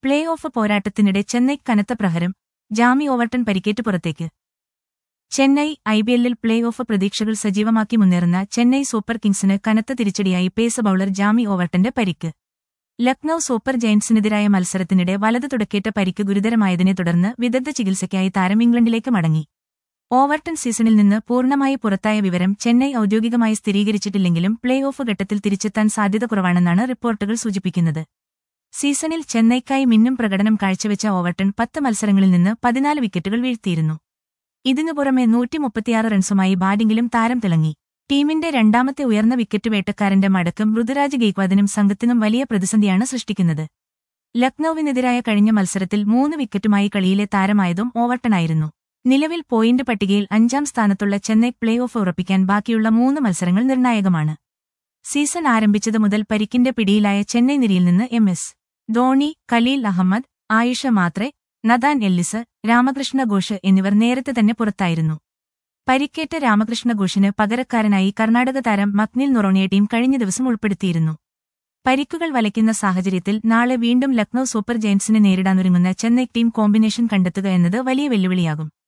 play off പോരാട്ടത്തിനിടെ Chennai കനത്ത പ്രഹരം Jamie Overton പരിക്കേറ്റ് പുറത്തേക്ക് ചെന്നൈ ഐപിഎല്ലിൽ പ്ലേ ഓഫ് പ്രതീക്ഷകൾ സജീവമാക്കി മുന്നേറുന്ന ചെന്നൈ സൂപ്പർ കിങ്സിന് കനത്ത തിരിച്ചടിയായി പേസ് ബൌളർ ജാമി ഓവർട്ടന്റെ പരിക്ക് ലക്നൌ സൂപ്പർ ജയന്റ്സിനെതിരായ മത്സരത്തിനിടെ വലത് തുടക്കേറ്റ പരിക്ക് ഗുരുതരമായതിനെ തുടർന്ന് വിദഗ്ധ ചികിത്സയ്ക്കായി താരം ഇംഗ്ലണ്ടിലേക്ക് മടങ്ങി ഓവർട്ടൺ സീസണിൽ നിന്ന് പൂർണ്ണമായി പുറത്തായ വിവരം ചെന്നൈ ഔദ്യോഗികമായി സ്ഥിരീകരിച്ചിട്ടില്ലെങ്കിലും പ്ലേ ഓഫ് ഘട്ടത്തിൽ തിരിച്ചെത്താൻ സാധ്യത കുറവാണെന്നാണ് റിപ്പോർട്ടുകൾ സൂചിപ്പിക്കുന്നത് സീസണിൽ ചെന്നൈക്കായി മിന്നും പ്രകടനം കാഴ്ചവെച്ച ഓവർട്ടൺ പത്ത് മത്സരങ്ങളിൽ നിന്ന് പതിനാല് വിക്കറ്റുകൾ വീഴ്ത്തിയിരുന്നു ഇതിനു പുറമെ നൂറ്റിമുപ്പത്തിയാറ് റൺസുമായി ബാറ്റിംഗിലും താരം തിളങ്ങി ടീമിന്റെ രണ്ടാമത്തെ ഉയർന്ന വിക്കറ്റ് വേട്ടക്കാരന്റെ മടക്കം ഋതുരാജ് ഗെയ്ക്വാദിനും സംഘത്തിനും വലിയ പ്രതിസന്ധിയാണ് സൃഷ്ടിക്കുന്നത് ലക്നൌവിനെതിരായ കഴിഞ്ഞ മത്സരത്തിൽ മൂന്ന് വിക്കറ്റുമായി കളിയിലെ താരമായതും ഓവർട്ടണായിരുന്നു നിലവിൽ പോയിന്റ് പട്ടികയിൽ അഞ്ചാം സ്ഥാനത്തുള്ള ചെന്നൈ പ്ലേ ഓഫ് ഉറപ്പിക്കാൻ ബാക്കിയുള്ള മൂന്ന് മത്സരങ്ങൾ നിർണായകമാണ് സീസൺ ആരംഭിച്ചതു മുതൽ പരിക്കിന്റെ പിടിയിലായ ചെന്നൈ നിരയിൽ നിന്ന് M S Dhoni Khaleel Ahmed Ayush Mhatre Nathan Ellis Ramakrishna Ghosh എന്നിവർ നേരത്തെ തന്നെ പുറത്തായിരുന്നു പരിക്കേറ്റ രാമകൃഷ്ണ ഘോഷിന് പകരക്കാരനായി കർണാടക താരം മക്നിൽ നൊറോണിയ ടീം കഴിഞ്ഞ ദിവസം ഉൾപ്പെടുത്തിയിരുന്നു പരിക്കുകൾ വലയ്ക്കുന്ന സാഹചര്യത്തിൽ നാളെ വീണ്ടും ലക്നൌ സൂപ്പർ ജയന്റ്സിനെ നേരിടാനൊരുങ്ങുന്ന ചെന്നൈ ടീം കോമ്പിനേഷൻ കണ്ടെത്തുക എന്നത് വലിയ വെല്ലുവിളിയാകും